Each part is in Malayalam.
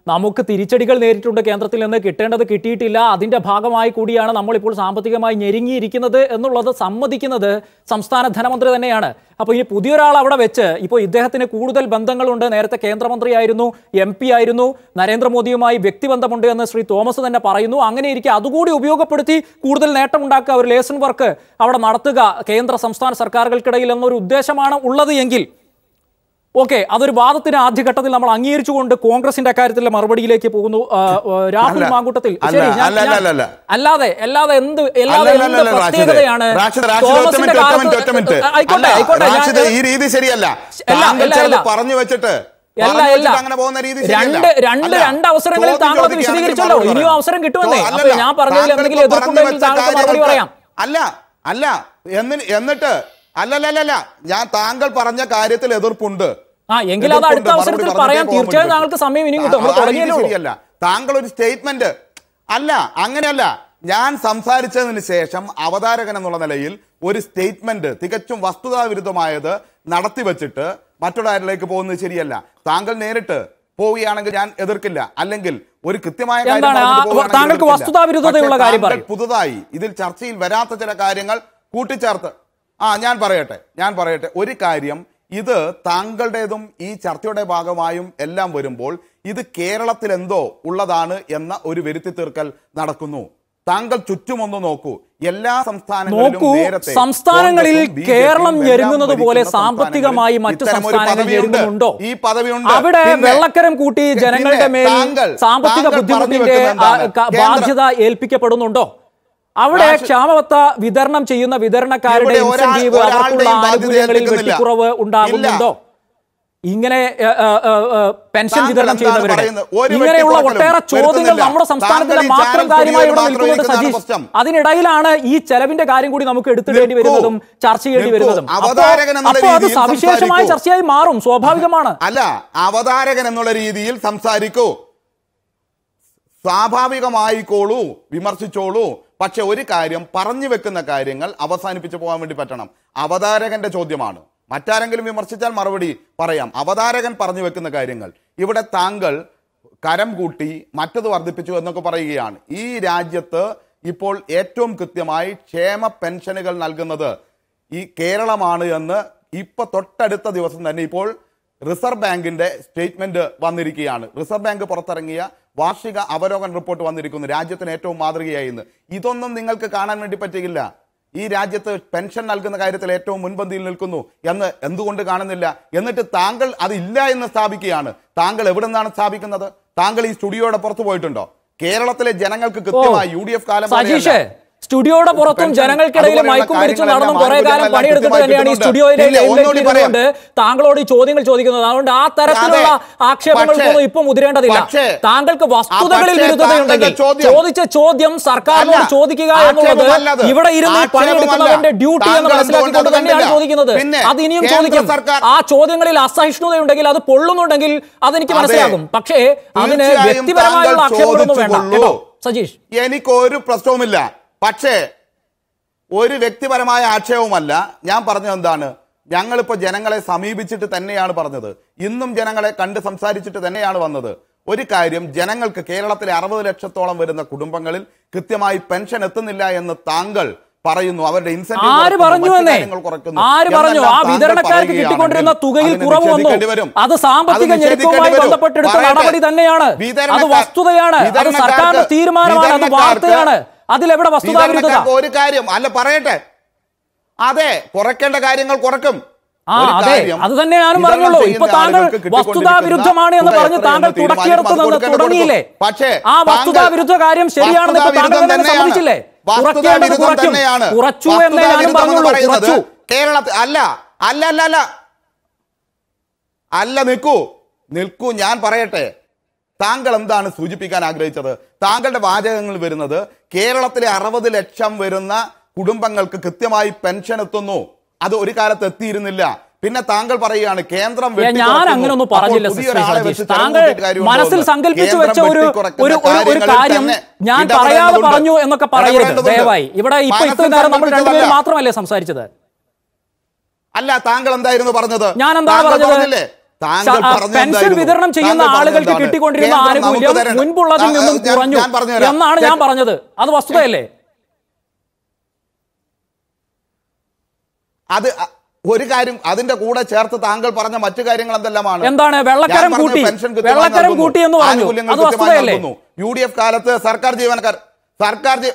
നമുക്ക് തിരിച്ചടികൾ നേരിട്ടുണ്ട് കേന്ദ്രത്തിൽ നിന്ന് കിട്ടേണ്ടത് കിട്ടിയിട്ടില്ല അതിന്റെ ഭാഗമായി കൂടിയാണ് നമ്മളിപ്പോൾ സാമ്പത്തികമായി ഞെരുങ്ങിയിരിക്കുന്നത് എന്നുള്ളത് സമ്മതിക്കുന്നത് സംസ്ഥാന ധനമന്ത്രി തന്നെയാണ് അപ്പോൾ ഇനി പുതിയൊരാൾ അവിടെ വെച്ച് ഇപ്പോൾ ഇദ്ദേഹത്തിന് കൂടുതൽ ബന്ധങ്ങളുണ്ട് നേരത്തെ കേന്ദ്രമന്ത്രിയായിരുന്നു എം പി ആയിരുന്നു നരേന്ദ്രമോദിയുമായി വ്യക്തിബന്ധമുണ്ട് എന്ന് ശ്രീ തോമസ് തന്നെ പറയുന്നു അങ്ങനെ ഇരിക്കെ അതുകൂടി ഉപയോഗപ്പെടുത്തി കൂടുതൽ നേട്ടമുണ്ടാക്കുക ഒരു ലേസൺ വർക്ക് അവിടെ നടത്തുക കേന്ദ്ര സംസ്ഥാന സർക്കാരുകൾക്കിടയിൽ എന്നൊരു ഉദ്ദേശമാണ് ഉള്ളത് എങ്കിൽ ഓക്കെ അതൊരു വാദത്തിന് ആദ്യഘട്ടത്തിൽ നമ്മൾ അംഗീകരിച്ചുകൊണ്ട് കോൺഗ്രസിന്റെ അക്കാര്യത്തിലെ മറുപടിയിലേക്ക് പോകുന്നു ആ, ആ, രാഹുൽ അല്ല, മാങ്കൂട്ടത്തിൽ അല്ല, ശരി, ഞാൻ- അല്ല, ഞാൻ- അല്ല, അല്ല. അല്ലാതെ അല്ലാതെ എന്ത് അല്ലാതെ അല്ല, എന്ത് അല്ല, അല്ല, റാഷിദേ. പ്രത്യേകതയാണ് റാഷിദേ, റാഷിദേ, ഒറ്റ തോമസിന്റെ മിനിറ്റ്, ഒറ്റ കാലത്ത് മിനിറ്റ്, ഒറ്റ മിനിറ്റ്. ആയിക്കോട്ടെ അല്ല, ആയിക്കോട്ടെ ഞാൻ- റാഷിദേ, ഈ രീതി ശരിയല്ല അല്ല, താങ്കൾ അല്ല, ചിലത് അല്ല. പറഞ്ഞു വെച്ചിട്ട് അല്ല പറഞ്ഞു അല്ല വെച്ചിട്ട് അങ്ങനെ പോകുന്ന രീതി ശരിയല്ല. രണ്ട് രണ്ട് അല്ല, രണ്ട് അവസരങ്ങളിൽ ചോദ്യം താങ്കൾ അത് ചോദിക്കുകയാണെങ്കിൽ വിശദീകരിച്ചല്ലോ മറുപടി ഇനിയും പറയാം. അവസരം കിട്ടുമെന്നേ ചോ- അപ്പോൾ അല്ലല്ല, ഞാൻ പറഞ്ഞതിൽ താങ്കൾ എന്തെങ്കിലും ഇപ്പോൾ പറഞ്ഞു എതിർപ്പുണ്ടെങ്കിൽ വെച്ച താങ്കൾക്ക് മറുപടി കാര്യങ്ങൾക്ക് പറയാം അല്ല അല്ല എന്നി- എന്നിട്ട് അല്ലല്ലല്ല ഞാൻ താങ്കൾ പറഞ്ഞ കാര്യത്തിൽ എതിർപ്പുണ്ട് ആ എങ്കിൽ അത് എതിർപ്പുണ്ട്. അടുത്ത അവസരത്തിൽ മറുപടി പറഞ്ഞിട്ടേ പറയാം പോകാൻ തീർച്ചയായും വേണ്ടി താങ്കൾക്ക് സമയം ഇനിയും കിട്ടും ആ, നമ്മൾ ആ രീതി തുടങ്ങിയല്ലോ ശരിയല്ല താങ്കൾ ഒരു സ്റ്റേറ്റ്മെന്റ് അല്ല അങ്ങനെയല്ല ഞാൻ സംസാരിച്ചതിന് ശേഷം അവതാരകൻ എന്നുള്ള നിലയിൽ ഒരു സ്റ്റേറ്റ്മെന്റ് തികച്ചും വസ്തുതാവിരുദ്ധമായത് നടത്തിവെച്ചിട്ട് മറ്റൊരാരിലേക്ക് പോകുന്നത് ശരിയല്ല താങ്കൾ നേരിട്ട് പോവുകയാണെങ്കിൽ ഞാൻ എതിർക്കില്ല അല്ലെങ്കിൽ ഒരു കൃത്യമായ കാര്യം എന്താണ് ആ- പറഞ്ഞിട്ട് പോവുകയാണെങ്കിൽ താങ്കൾക്ക് എതിർക്കില്ല. വസ്തുതാവിരുദ്ധതയുള്ള പക്ഷേ കാര്യം താങ്കൾ പറയൂ. പുതുതായി ഇതിൽ ചർച്ചയിൽ വരാത്ത ചില കാര്യങ്ങൾ കൂട്ടിച്ചേർത്ത് ആ ഞാൻ പറയട്ടെ ഞാൻ പറയട്ടെ ഒരു കാര്യം ഇത് താങ്കളുടേതും ഈ ചർച്ചയുടെ ഭാഗമായും എല്ലാം വരുമ്പോൾ ഇത് കേരളത്തിൽ എന്തോ ഉള്ളതാണ് എന്ന ഒരു വരുത്തി തീർക്കൽ നടക്കുന്നു താങ്കൾ ചുറ്റുമൊന്ന് നോക്കൂ എല്ലാ സംസ്ഥാനങ്ങളിലും നോക്കൂ നേരത്തെ സംസ്ഥാനങ്ങളിൽ കോൺഗ്രസും ബി ജെ പിയും കേരളം എല്ലാം ഞെരുങ്ങുന്നത് പോലെ ഭരിക്കുന്ന സാമ്പത്തികമായി സംസ്ഥാനങ്ങളിൽ മറ്റു ഇത്തരം ഒരു സംസ്ഥാനങ്ങൾ പദവിയുണ്ട്. ഞെരുങ്ങുന്നുണ്ടോ ഈ പദവിയുണ്ട് അവിടെ പിന്നെ- വെള്ളക്കരം കൂട്ടി പിന്നെ ജനങ്ങളുടെ മേൽ താങ്കൾ- സാമ്പത്തിക താങ്കൾ പറഞ്ഞു ബുദ്ധിമുട്ടിന്റെ വെക്കുന്നത് ആ, എന്താണ്? ക- കേന്ദ്ര- ബാധ്യത ഏൽപ്പിക്കപ്പെടുന്നുണ്ടോ അവിടെ രാഷ്ട്ര- ക്ഷാമബത്ത വിതരണം ചെയ്യുന്ന വിതരണക്കാരുടെ ഇവിടെ ഒരാൾ- ഇൻസെന്റീവ് അവർക്കുള്ള ഒരാളുടെയും ബാധ്യത ആനുകൂല്യങ്ങളിൽ ഏൽപ്പിക്കുന്നില്ല. വെട്ടിക്കുറവ് ഉണ്ടാകുന്നുണ്ടോ ഇങ്ങനെ ഏ, ഏ, ഏ, ഏ, പെൻഷൻ താങ്കൾ വിതരണം എന്താണ് ചെയ്യുന്നവരുടെ പറയുന്നത്? ഒരു ഇങ്ങനെയുള്ള വെട്ടിക്കുറക്കലും ഒട്ടേറെ ചോദ്യങ്ങൾ വരുത്തുന്നില്ല. നമ്മുടെ സംസ്ഥാനത്തിന്റെ താങ്കൾ ഈ മാത്രം ചാനൽ കാര്യമായി ഇവിടെ മാത്രം നിൽക്കുന്നത് ഇരിക്കുന്നതാണ് സജീഷ് പ്രശ്നം. അതിനിടയിലാണ് ഈ ചെലവിന്റെ കാര്യം കൂടി നമുക്ക് എടുത്തിടേണ്ടി നിൽക്കൂ. വരുന്നതും ചർച്ച ചെയ്യേണ്ടി നിൽക്കൂ. വരുന്നതും അപ്പോ- അവതാരകൻ എന്നുള്ള അപ്പോ അത് രീതിയിൽ സവിശേഷമായ സംസാരിക്കൂ. ചർച്ചയായി മാറും സ്വാഭാവികമാണ് അല്ല അവതാരകൻ എന്നുള്ള രീതിയിൽ സംസാരിക്കൂ സ്വാഭാവികമായിക്കോളൂ വിമർശിച്ചോളൂ പക്ഷെ ഒരു കാര്യം പറഞ്ഞു വെക്കുന്ന കാര്യങ്ങൾ അവസാനിപ്പിച്ചു പോകാൻ വേണ്ടി പറ്റണം അവതാരകന്റെ ചോദ്യമാണ് മറ്റാരെങ്കിലും വിമർശിച്ചാൽ മറുപടി പറയാം അവതാരകൻ പറഞ്ഞു വെക്കുന്ന കാര്യങ്ങൾ ഇവിടെ താങ്കൾ കരം കൂട്ടി മറ്റത് വർദ്ധിപ്പിച്ചു എന്നൊക്കെ പറയുകയാണ് ഈ രാജ്യത്ത് ഇപ്പോൾ ഏറ്റവും കൃത്യമായി ക്ഷേമ പെൻഷനുകൾ നൽകുന്നത് ഈ കേരളമാണ് എന്ന് ഇപ്പൊ തൊട്ടടുത്ത ദിവസം തന്നെ ഇപ്പോൾ റിസർവ് ബാങ്കിന്റെ സ്റ്റേറ്റ്മെന്റ് വന്നിരിക്കുകയാണ് റിസർവ് ബാങ്ക് പുറത്തിറങ്ങിയ വാർഷിക അവലോകന റിപ്പോർട്ട് വന്നിരിക്കുന്നു രാജ്യത്തിന് ഏറ്റവും മാതൃകയായി എന്ന് ഇതൊന്നും നിങ്ങൾക്ക് കാണാൻ വേണ്ടി പറ്റുകയില്ല ഈ രാജ്യത്ത് പെൻഷൻ നൽകുന്ന കാര്യത്തിൽ ഏറ്റവും മുൻപന്തിയിൽ നിൽക്കുന്നു എന്ന് എന്തുകൊണ്ട് കാണുന്നില്ല എന്നിട്ട് താങ്കൾ അതില്ല എന്ന് സ്ഥാപിക്കുകയാണ് താങ്കൾ എവിടെ നിന്നാണ് സ്ഥാപിക്കുന്നത് താങ്കൾ ഈ സ്റ്റുഡിയോയുടെ പുറത്തു പോയിട്ടുണ്ടോ കേരളത്തിലെ ജനങ്ങൾക്ക് കൃത്യമായി യു ഡി എഫ് കാലം സജീഷ് പോലെയല്ല. സ്റ്റുഡിയോയുടെ പുറത്തും പെൻഷൻ ജനങ്ങൾക്കിടയിൽ അതുപോലെയുള്ള മയക്കും പിടിച്ചും കാര്യങ്ങളെല്ലാം നടന്നും കുറെ കാലം ആനുകൂല്യങ്ങളെല്ലാം പണിയെടുത്തിട്ട് കൃത്യമായി തന്നെയാണ് ഈ കിട്ടുന്നുണ്ട്. സ്റ്റുഡിയോയിലെ ഇല്ല, ഒന്നുകൂടി പറയാം. കൊണ്ട് താങ്കളോട് ഈ ചോദ്യങ്ങൾ ചോദിക്കുന്നത് അതുകൊണ്ട് ആ തരത്തിലുള്ള അതെ. ആക്ഷേപങ്ങൾക്കൊന്നും പക്ഷേ- ഇപ്പം മുതിരേണ്ടതില്ല പക്ഷേ- താങ്കൾക്ക് വസ്തുതകളിൽ പക്ഷേ വിരുദ്ധതയുണ്ടെങ്കിൽ താങ്കളുടെ ചോദ്യം- ചോദിച്ച ചോദ്യം സർക്കാരിനോട് അല്ല, ചോദിക്കുക ആക്ഷേപമല്ലത്. എന്നുള്ളത് ഇവിടെ ഇരുന്ന് ഈ പണിയെടുക്കുന്നവന്റെ ആക്ഷേപമല്ല. ഡ്യൂട്ടി എന്ന് താങ്കൾ മനസ്സിലാക്കിക്കൊണ്ട് എന്തുകൊണ്ട് തന്നെയാണ് കണ്ടില്ല? ചോദിക്കുന്നത് പിന്നെ അത് ഇനിയും കേന്ദ്ര ചോദിക്കും സർക്കാർ- ആ ചോദ്യങ്ങളിൽ അസഹിഷ്ണുതയുണ്ടെങ്കിൽ അത് പൊള്ളുന്നുണ്ടെങ്കിൽ അതെനിക്ക് അതെ. മനസ്സിലാകും പക്ഷേ അതിന് തീർച്ചയായും വ്യക്തിപരമായുള്ള താങ്കൾ ആക്ഷേപങ്ങളൊന്നും വേണ്ട ചോദിച്ചുകൊള്ളൂ. കേട്ടോ സജീഷ് എനിക്ക് ഒരു പ്രശ്നവുമില്ല പക്ഷേ ഒരു വ്യക്തിപരമായ ആക്ഷേപമല്ല ഞാൻ പറഞ്ഞത് എന്താണ് ഞങ്ങളിപ്പോ ജനങ്ങളെ സമീപിച്ചിട്ട് തന്നെയാണ് പറഞ്ഞത് ഇന്നും ജനങ്ങളെ കണ്ട് സംസാരിച്ചിട്ട് തന്നെയാണ് വന്നത് ഒരു കാര്യം ജനങ്ങൾക്ക് കേരളത്തിലെ അറുപത് ലക്ഷത്തോളം വരുന്ന കുടുംബങ്ങളിൽ കൃത്യമായി പെൻഷൻ എത്തുന്നില്ല എന്ന് താങ്കൾ പറയുന്നു അവരുടെ ഇൻസെന്റീവ് ആര് കുറയ്ക്കുന്നു, പറഞ്ഞു മറ്റു എന്നേ കാര്യങ്ങൾ കുറയ്ക്കുന്നു ആര് പറഞ്ഞു എന്നെല്ലാം ആ താങ്കൾ വിതരണക്കാർക്ക് പറയുകയാണെങ്കിൽ കിട്ടിക്കൊണ്ടിരുന്ന തുകയിൽ അതിനെ കുറവ് നിഷേധിക്കേണ്ടി വന്നു വരും. അത് സാമ്പത്തിക അത് നിഷേധിക്കേണ്ടി ഞെരുക്കവുമായി വരും. ബന്ധപ്പെട്ടെടുത്ത പറയട്ടെ. നടപടി തന്നെയാണ് അത് വിതരണക്കാർ- വസ്തുതയാണ് അത് വിതരണക്കാർക്ക് സർക്കാരിന്റെ തീരുമാനമാണ് അത് വിതരണക്കാർക്ക് വാർത്തയാണ് അതിലെവിടെ വസ്തുതാവിരുദ്ധത വിതരണക്കാർക്ക് ഒരു കാര്യം അല്ല പറയട്ടെ അതെ കുറയ്ക്കേണ്ട കാര്യങ്ങൾ കുറക്കും ആ ഒരു അതെ കാര്യം അത് തന്നെ ഞാനും വിതരണം പറഞ്ഞുള്ളൂ ചെയ്യുന്ന ഇപ്പൊ താങ്കൾ ആളുകൾക്ക് കിട്ടിക്കൊണ്ടിരിക്കുന്ന വസ്തുതാവിരുദ്ധമാണ് എന്ന് തുക പറഞ്ഞ് താങ്കൾ എത്രയെന്ന് തീരുമാനിക്കും. തുടക്കിയെടുത്ത് അത് നിന്ന് കൊടുക്കേണ്ടത് തുടങ്ങിയില്ലേ കൊടുക്കും. പക്ഷേ ആ താങ്കൾ വസ്തുതാവിരുദ്ധ കാര്യം ശരിയാണെന്ന് ഇപ്പൊ താങ്കൾ വസ്തുതാവിരുദ്ധം തന്നെ തന്നെയാണ്. സമ്മതിച്ചില്ലേ കുറയ്ക്കേണ്ടത് വസ്തുതാവിരുദ്ധം കുറയ്ക്കും തന്നെയാണ്. കുറച്ചു എന്നേ ഞാനും വസ്തുതാവിരുദ്ധം എന്ന് പറഞ്ഞുള്ളൂ പറയുന്നത് കുറച്ചു കേരളത്തിൽ അല്ല അല്ല അല്ല അല്ല അല്ല നിൽക്കൂ നിൽക്കൂ ഞാൻ പറയട്ടെ താങ്കൾ എന്താണ് സൂചിപ്പിക്കാൻ ആഗ്രഹിച്ചത് താങ്കളുടെ വാചകങ്ങൾ വരുന്നത് കേരളത്തിലെ അറുപത് ലക്ഷം വരുന്ന കുടുംബങ്ങൾക്ക് കൃത്യമായി പെൻഷൻ എത്തുന്നു അത് ഒരു കാലത്ത് എത്തിയിരുന്നില്ല പിന്നെ താങ്കൾ പറയുകയാണ് കേന്ദ്രം ഏ, വെട്ടിക്കുറയ്ക്കുന്നു. ഞാൻ അങ്ങനെയൊന്നും അപ്പോൾ പറഞ്ഞില്ല പുതിയൊരാളെ സിസ്റ്റർ വെച്ച് സജീഷ്. ചെലവ് താങ്കൾ കൂട്ടിയിട്ട് കാര്യമുണ്ടോ മനസ്സിൽ എന്ന്? സങ്കല്പിച്ചു കേന്ദ്രം വെച്ച ഒരു വെട്ടിക്കുറയ്ക്കുന്ന ഒരു ഒരു- ഒരു കാര്യങ്ങളിൽ കാര്യം തന്നെ ഞാൻ ഇടപെടേണ്ടതുണ്ട്. പറയാതെ പറഞ്ഞു എന്നൊക്കെ പറയരുത് ഇടപെടേണ്ടതുണ്ട്. ദയവായി ഇവിടെ ഇപ്പൊ ഇത്ര മനസ്സിൽ നേരം നമ്മൾ രണ്ടുപേരും സങ്കല്പിച്ചതല്ല. മാത്രമല്ലേ സംസാരിച്ചത് അല്ല താങ്കൾ എന്തായിരുന്നു പറഞ്ഞത് ഞാൻ എന്താണ് താങ്കൾ പറഞ്ഞത്? പറഞ്ഞില്ലേ താങ്കൾ സ- ആ, പറഞ്ഞത് പെൻഷൻ എന്തായിരുന്നു? വിതരണം ചെയ്യുന്ന താങ്കൾ ആളുകൾക്ക് പറഞ്ഞത് കിട്ടിക്കൊണ്ടിരുന്ന കേന്ദ്രം നമുക്ക് ആനുകൂല്യം തരണം. മുൻപുള്ളതിൽ ആ, നിന്നും ഞാൻ- കുറഞ്ഞു ഞാൻ പറഞ്ഞുതരാം. എന്നാണ് ഞാൻ പറഞ്ഞത് അത് വസ്തുതയല്ലേ അത് അ- ഒരു കാര്യം അതിന്റെ കൂടെ ചേർത്ത് താങ്കൾ പറഞ്ഞ മറ്റു കാര്യങ്ങൾ എന്തെല്ലാമാണ് എന്താണ് വെള്ളക്കരം ഞാൻ പറഞ്ഞത് കൂട്ടി പെൻഷൻ കൃത്യമായി വെള്ളക്കരം നൽകുന്നു. കൂട്ടി എന്ന് പറഞ്ഞു ആനുകൂല്യങ്ങൾ അത് കൃത്യമായി വസ്തുതയല്ലേ നൽകുന്നു. യു ഡി എഫ് കാലത്ത് സർക്കാർ ജീവനക്കാർ സർക്കാർ ജീ-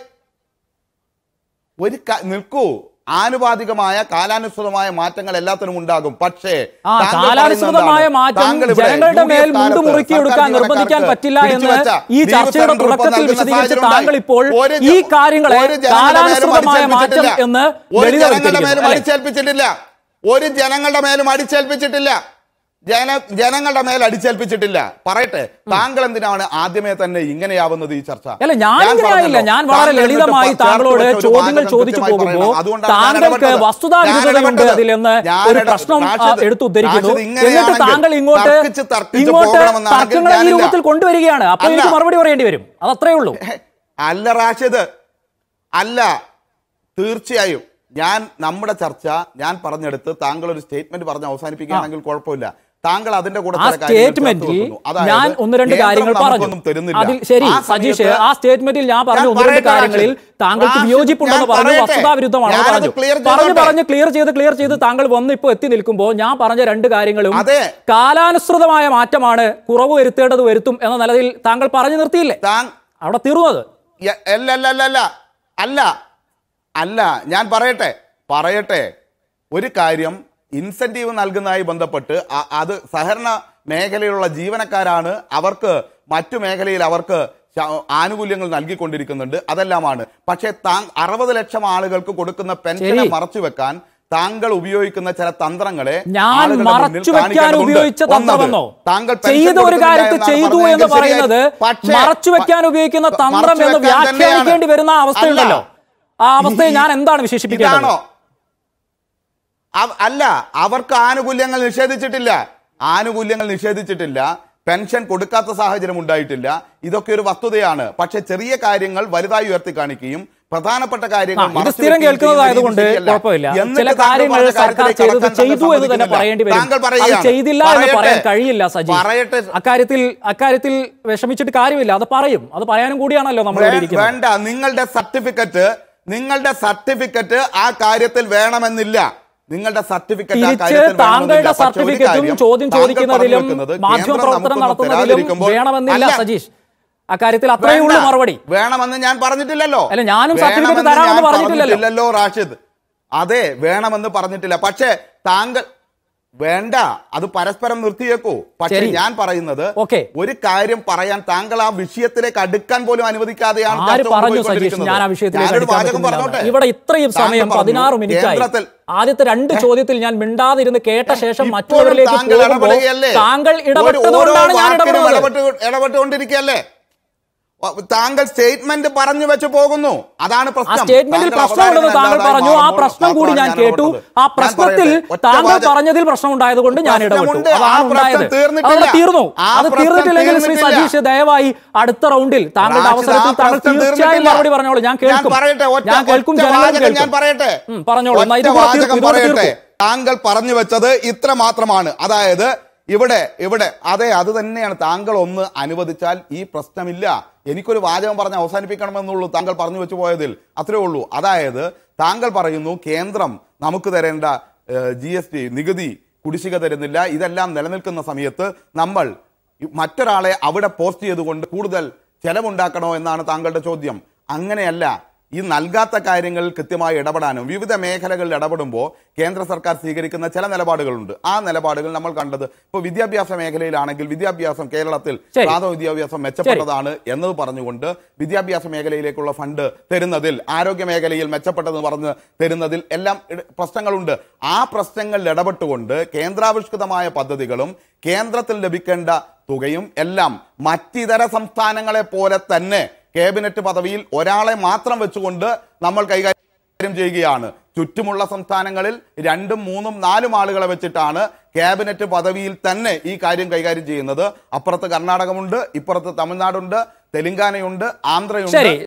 ഒരു ക- നിൽക്കൂ ആനുപാതികമായ കാലാനുസൃതമായ മാറ്റങ്ങൾ എല്ലാത്തിനും ഉണ്ടാകും പക്ഷേ ആ താങ്കൾ പറയുന്നത് കാലാനുസൃതമായ എന്താണ്? മാറ്റം താങ്കൾ ഇവിടെ ജനങ്ങളുടെ യു ഡി മേൽ എഫ് കാലത്ത് മുണ്ടുമുറുക്കി സർക്കാർ എടുക്കാൻ നിർബന്ധിക്കാൻ ജീവനക്കാർക്ക് പറ്റില്ല എന്ന് പിടിച്ചുവെച്ച ഈ ലീവ് ചർച്ചയുടെ സെൻട്രൽ തുടക്കത്തിൽ നൽകുന്ന വിശദീകരിച്ച സാഹചര്യം താങ്കൾ ഉണ്ടായി. ഇപ്പോൾ ഒരു ഈ ജ- കാര്യങ്ങളെ ഒരു ജനങ്ങളുടെ മേലും കാലാനുസൃതമായ മാറ്റം അടിച്ചേൽപ്പിച്ചിട്ടില്ല. എന്ന് ഒരു ജനങ്ങളുടെ ലളിതവൽക്കരിക്കുന്നു മേലും അല്ലേ? അടിച്ചേൽപ്പിച്ചിട്ടില്ല ഒരു ജനങ്ങളുടെ മേലും അടിച്ചേൽപ്പിച്ചിട്ടില്ല ജന ജനങ്ങളുടെ മേൽ അടിച്ചേൽപ്പിച്ചിട്ടില്ല പറയട്ടെ താങ്കൾ എന്തിനാണ് ആദ്യമേ തന്നെ ഇങ്ങനെയാവുന്നത് ഈ ചർച്ച അല്ല ഞാൻ ഞാൻ ഇങ്ങനെയായില്ല പറഞ്ഞല്ലോ, ഞാൻ വളരെ താങ്കൾ എന്നിട്ട് ലളിതമായി ചേർത്ത് താങ്കളോട് വെച്ച ഒരു ചോദ്യങ്ങൾ വാചകം ചോദിച്ചു കൃത്യമായി പോകുമ്പോൾ പറയണം. അതുകൊണ്ടാണ് ഞാൻ താങ്കൾക്ക് ഇടപെട്ടത്. വസ്തുതാവിരുദ്ധതയുണ്ട് ഞാൻ ഇടപെട്ടത്. അതിലെന്ന് ഞാൻ ഒരു ഇട- പ്രശ്നം ആ, റാഷിദ്, എടുത്തുദ്ധരിക്കുന്നു റാഷിദ് എന്നിട്ട് ഇങ്ങനെയാണെങ്കിൽ താങ്കൾ ഇങ്ങോട്ട് തർക്കിച്ച് തർക്കിച്ച് ഇങ്ങോട്ട് പോകണമെന്നാണെങ്കിൽ തർക്കങ്ങളെ ഈ ഞാനില്ല. രൂപത്തിൽ കൊണ്ടുവരികയാണ് അപ്പൊ അല്ല. എനിക്ക് മറുപടി പറയേണ്ടി വരും അത് അത്രേ ഉള്ളൂ അല്ല റാഷിദ് അല്ല തീർച്ചയായും ഞാൻ നമ്മുടെ ചർച്ച ഞാൻ പറഞ്ഞെടുത്ത് താങ്കൾ ഒരു സ്റ്റേറ്റ്മെന്റ് പറഞ്ഞ് അവസാനിപ്പിക്കുകയാണെങ്കിൽ കുഴപ്പമില്ല താങ്കൾ അതിന്റെ കൂടെ ആ ചില കാര്യങ്ങൾ ചേർത്ത് സ്റ്റേറ്റ്മെന്റിൽ വെക്കുന്നു. അതായത് ഞാൻ ഒന്ന് രണ്ട് കേന്ദ്രം കാര്യങ്ങൾ പറഞ്ഞു നമുക്കൊന്നും തരുന്നില്ല. അതിൽ ശരി ആ സജീഷ് സമയത്ത് ആ സ്റ്റേറ്റ്മെന്റിൽ ഞാൻ പറഞ്ഞ ഞാൻ ഒന്ന് രണ്ട് പറയട്ടെ, കാര്യങ്ങളിൽ റാഷിദ്. താങ്കൾക്ക് റാഷിദ്, വിയോജിപ്പുണ്ടെന്ന് ഞാൻ പറഞ്ഞു പറയട്ടെ. വസ്തുതാവിരുദ്ധമാണെന്ന് ഞാനത് പറഞ്ഞു clear പറഞ്ഞു ചെയ്തോട്ടെ. പറഞ്ഞ് ക്ലിയർ ചെയ്ത് ക്ലിയർ ചെയ്ത് താങ്കൾ വന്ന് ഇപ്പോൾ എത്തി നിൽക്കുമ്പോൾ ഞാൻ പറഞ്ഞ രണ്ട് കാര്യങ്ങളും അതെ. കാലാനുസൃതമായ മാറ്റമാണ് കുറവ് വരുത്തേണ്ടത് വരുത്തും എന്ന നിലയിൽ താങ്കൾ പറഞ്ഞു നിർത്തിയില്ലേ താങ് അവിടെ തീർന്നത് യ- അല്ല അല്ല അല്ല അല്ല അല്ല അല്ല ഞാൻ പറയട്ടെ പറയട്ടെ ഒരു കാര്യം ഇൻസെന്റീവ് നൽകുന്നതായി ബന്ധപ്പെട്ട് അ- അത് സഹകരണ മേഖലയിലുള്ള ജീവനക്കാരാണ് അവർക്ക് മറ്റു മേഖലയിൽ അവർക്ക് ശ- ആനുകൂല്യങ്ങൾ നൽകിക്കൊണ്ടിരിക്കുന്നുണ്ട് അതെല്ലാമാണ് പക്ഷേ താങ് അറുപത് ലക്ഷം ആളുകൾക്ക് കൊടുക്കുന്ന പെൻഷനെ ശരി. മറച്ചു വെക്കാൻ താങ്കൾ ഉപയോഗിക്കുന്ന ചില തന്ത്രങ്ങളെ ഞാൻ ആളുകളുടെ മുന്നിൽ മറച്ചു വെക്കാൻ കാണിക്കേണ്ടതുണ്ട്. ഉപയോഗിച്ച ഒന്നത്, തന്ത്രമെന്നോ താങ്കൾ പെൻഷൻ ചെയ്ത ഒരു കൊടുക്കുന്നില്ല കാര്യത്തെ എന്നാണ് ചെയ്തു പറഞ്ഞതെങ്കിൽ എന്ന് പറയുന്നത് ശരിയായി. പക്ഷേ മറച്ചു വെക്കാൻ ഉപയോഗിക്കുന്ന മ- തന്ത്രം മറച്ചു എന്ന് വെക്കാൻ തന്നെയാണ്. വ്യാഖ്യാനിക്കേണ്ടി വരുന്ന അവസ്ഥയുണ്ടല്ലോ അല്ല. ആ അവസ്ഥയെ ഈ- ഞാൻ എന്താണ് വിശേഷിപ്പിക്കേണ്ടത് ഇതാണോ അവ- അല്ല അവർക്ക് ആനുകൂല്യങ്ങൾ നിഷേധിച്ചിട്ടില്ല ആനുകൂല്യങ്ങൾ നിഷേധിച്ചിട്ടില്ല പെൻഷൻ കൊടുക്കാത്ത സാഹചര്യം ഉണ്ടായിട്ടില്ല ഇതൊക്കെ ഒരു വസ്തുതയാണ് പക്ഷെ ചെറിയ കാര്യങ്ങൾ വലുതായി ഉയർത്തി കാണിക്കുകയും പ്രധാനപ്പെട്ട കാര്യങ്ങൾ ആ, ഇത് മറച്ചു സ്ഥിരം വെക്കുകയും കേൾക്കുന്നതായതുകൊണ്ട് ചെയ്യുന്ന രീതി കുഴപ്പമില്ല ശരിയല്ല. ചില എന്നിട്ട് താങ്കൾ കാര്യങ്ങൾ പറഞ്ഞ സർക്കാർ കാര്യത്തിലേക്ക് ചെയ്തത് കടക്കാൻ ചെയ്തു താങ്കൾ എന്ന് തന്നെ സമ്മതിക്കുന്നില്ല. പറയേണ്ടി വരും താങ്കൾ അത് പറയുകയാണ്. ചെയ്തില്ല എന്ന് പറയാൻ പറയട്ടെ. കഴിയില്ല സജി പറയട്ടെ അക്കാര്യത്തിൽ അക്കാര്യത്തിൽ വിഷമിച്ചിട്ട് കാര്യമില്ല അത് പറയും അത് പറയാനും കൂടിയാണല്ലോ നമ്മൾ ഇവിടെ വേ- ഇരിക്കുന്നത് വേണ്ട നിങ്ങളുടെ സർട്ടിഫിക്കറ്റ് നിങ്ങളുടെ സർട്ടിഫിക്കറ്റ് ആ കാര്യത്തിൽ വേണമെന്നില്ല നിങ്ങളുടെ സർട്ടിഫിക്കറ്റ് ആ തിരിച്ച് കാര്യത്തിൽ താങ്കളുടെ വേണമെന്നില്ല. പക്ഷേ ഒരു സർട്ടിഫിക്കറ്റും കാര്യം ചോദ്യം താങ്കൾ ചോദിക്കുന്നതിലും പറഞ്ഞു വെക്കുന്നത് മാധ്യമ കേന്ദ്രം പ്രവർത്തനം നമുക്കൊന്നും നടത്തുന്നതിലും തരാതിരിക്കുമ്പോൾ- വേണമെന്നില്ല അല്ല, സജീഷ് അക്കാര്യത്തിൽ അത്രയേ വേണ്ട. ഉള്ളൂ മറുപടി വേണമെന്ന് ഞാൻ പറഞ്ഞിട്ടില്ലല്ലോ അല്ല, ഞാനും certificate വേണമെന്ന് തരാമെന്ന് ഞാൻ പറഞ്ഞിട്ടില്ലല്ലോ. പറഞ്ഞിട്ടില്ലല്ലോ റാഷിദ് അതെ വേണമെന്ന് പറഞ്ഞിട്ടില്ല പക്ഷേ താങ്കൾ വേണ്ട അത് പരസ്പരം നിർത്തിയേക്കൂ പക്ഷേ ശരി. ഞാൻ പറയുന്നത് ഓക്കേ. ഒരു കാര്യം പറയാൻ താങ്കൾ ആ വിഷയത്തിലേക്ക് അടുക്കാൻ പോലും അനുവദിക്കാതെയാണ് ആര് ചർച്ച പറഞ്ഞു സജീഷ് കൊണ്ടുപോയിക്കൊണ്ടിരിക്കുന്നത്. ഞാൻ ആ വിഷയത്തിലേക്ക് ഞാനൊരു അടുക്കാൻ വാചകം പറ്റുന്നില്ല പറഞ്ഞോട്ടെ എന്ന്. ഇവിടെ ഇത്രയും താങ്കൾ സമയം പറഞ്ഞു, പതിനാറ് മിനിറ്റ് ആയി കേന്ദ്രത്തിൽ ആദ്യത്തെ രണ്ട് ചോദ്യത്തിൽ ഞാൻ മിണ്ടാതിരുന്ന് കേട്ട ശേഷം ഇപ്പോഴും മറ്റുള്ളവരിലേക്ക് താങ്കൾ പോകുമ്പോൾ ഇടപെടുകയല്ലേ? താങ്കൾ ഒരു ഓരോ ഇടപെട്ടതുകൊണ്ടാണ് ഞാൻ വാക്കിനും ഇടപെടുന്നത് ഇടപെട്ട് ഇടപെട്ടുകൊണ്ടിരിക്കുകയല്ലേ വ- താങ്കൾ സ്റ്റേറ്റ്മെന്റ് പറഞ്ഞു വെച്ച് പോകുന്നു അതാണ് ആ പ്രശ്നം സ്റ്റേറ്റ്മെന്റിൽ താങ്കൾ പ്രശ്നമുണ്ടെന്ന് താങ്കൾ അവതാരകനല്ലാതായി പറഞ്ഞു ആ മാറുമ്പോൾ പ്രശ്നം കൂടി ഞാൻ മാത്രമാണ് കേട്ടു ഇടപെട്ടത്. ആ ഞാൻ പ്രശ്നത്തിൽ പറയട്ടെ, ഒറ്റ താങ്കൾ വാചകം. പറഞ്ഞതിൽ പ്രശ്നം ഉണ്ടായതുകൊണ്ട് ഞാൻ ഇടപെട്ടു പ്രശ്നമുണ്ട്. ആ അതാണ് പ്രശ്നം ഉണ്ടായത് തീർന്നിട്ടില്ല. അവിടെ തീർന്നു ആ അത് പ്രശ്നം തീർന്നിട്ടില്ലെങ്കിൽ ശ്രീ തീർന്നിട്ടില്ല. സജീഷ് ദയവായി അടുത്ത റൗണ്ടിൽ താങ്കളുടെ റാഷിദ്, അവസരത്തിൽ ആ താങ്കൾ പ്രശ്നം തീർച്ചയായും തീർന്നിട്ടില്ല. മറുപടി പറഞ്ഞോളൂ ഞാൻ കേൾക്കും പറയട്ടെ ഒറ്റ ഞാൻ കേൾക്കും ഒറ്റ ജനങ്ങളും വാചകം ഞാൻ കേൾക്കും പറയട്ടെ ഉം, പറഞ്ഞോളൂ. എന്നാ ഒറ്റ ഇത് കൂടെ വാചകം തീർക്കൂ, ഇത് കൂടെ പറയട്ടെ തീർക്കൂ. താങ്കൾ പറഞ്ഞു വെച്ചത് ഇത്ര മാത്രമാണ് അതായത് ഇവിടെ ഇവിടെ അതെ അത് തന്നെയാണ് താങ്കൾ ഒന്ന് അനുവദിച്ചാൽ ഈ പ്രശ്നമില്ല എനിക്കൊരു വാചകം പറഞ്ഞ് അവസാനിപ്പിക്കണമെന്നുള്ളൂ താങ്കൾ പറഞ്ഞു വെച്ചു പോയതിൽ അത്രേ ഉള്ളൂ അതായത് താങ്കൾ പറയുന്നു കേന്ദ്രം നമുക്ക് തരേണ്ട ജി എസ് ടി നികുതി കുടിശ്ശിക തരുന്നില്ല ഇതെല്ലാം നിലനിൽക്കുന്ന സമയത്ത് നമ്മൾ ഈ മറ്റൊരാളെ അവിടെ പോസ്റ്റ് ചെയ്തുകൊണ്ട് കൂടുതൽ ചെലവുണ്ടാക്കണോ എന്നാണ് താങ്കളുടെ ചോദ്യം അങ്ങനെയല്ല ഈ നൽകാത്ത കാര്യങ്ങളിൽ കൃത്യമായി ഇടപെടാനും വിവിധ മേഖലകളിൽ ഇടപെടുമ്പോൾ കേന്ദ്ര സർക്കാർ സ്വീകരിക്കുന്ന ചില നിലപാടുകളുണ്ട് ആ നിലപാടുകൾ നമ്മൾ കണ്ടത് ഇപ്പോൾ വിദ്യാഭ്യാസ മേഖലയിലാണെങ്കിൽ വിദ്യാഭ്യാസം കേരളത്തിൽ ശരി. പ്രാഥമിക വിദ്യാഭ്യാസം മെച്ചപ്പെട്ടതാണ് എന്നത് പറഞ്ഞുകൊണ്ട് വിദ്യാഭ്യാസ മേഖലയിലേക്കുള്ള ഫണ്ട് തരുന്നതിൽ ആരോഗ്യ മേഖലയിൽ മെച്ചപ്പെട്ടതെന്ന് പറഞ്ഞ് തരുന്നതിൽ എല്ലാം ഇട- പ്രശ്നങ്ങളുണ്ട് ആ പ്രശ്നങ്ങളിൽ ഇടപെട്ടുകൊണ്ട് കേന്ദ്രാവിഷ്കൃതമായ പദ്ധതികളും കേന്ദ്രത്തിൽ ലഭിക്കേണ്ട തുകയും എല്ലാം മറ്റിതര സംസ്ഥാനങ്ങളെ പോലെ തന്നെ കേബിനറ്റ് പദവിയിൽ ഒരാളെ മാത്രം വെച്ചുകൊണ്ട് നമ്മൾ കൈകാര്യം ചെയ്യുകയാണ് ചുറ്റുമുള്ള സംസ്ഥാനങ്ങളിൽ രണ്ടും മൂന്നും നാലും ആളുകളെ വെച്ചിട്ടാണ് ക്യാബിനറ്റ് പദവിയിൽ തന്നെ ഈ കാര്യം കൈകാര്യം ചെയ്യുന്നത് അപ്പുറത്ത് കർണാടകമുണ്ട് ഇപ്പുറത്ത് തമിഴ്നാടുണ്ട് തെലങ്കാനയുണ്ട് ആന്ധ്രയുണ്ട് ശരി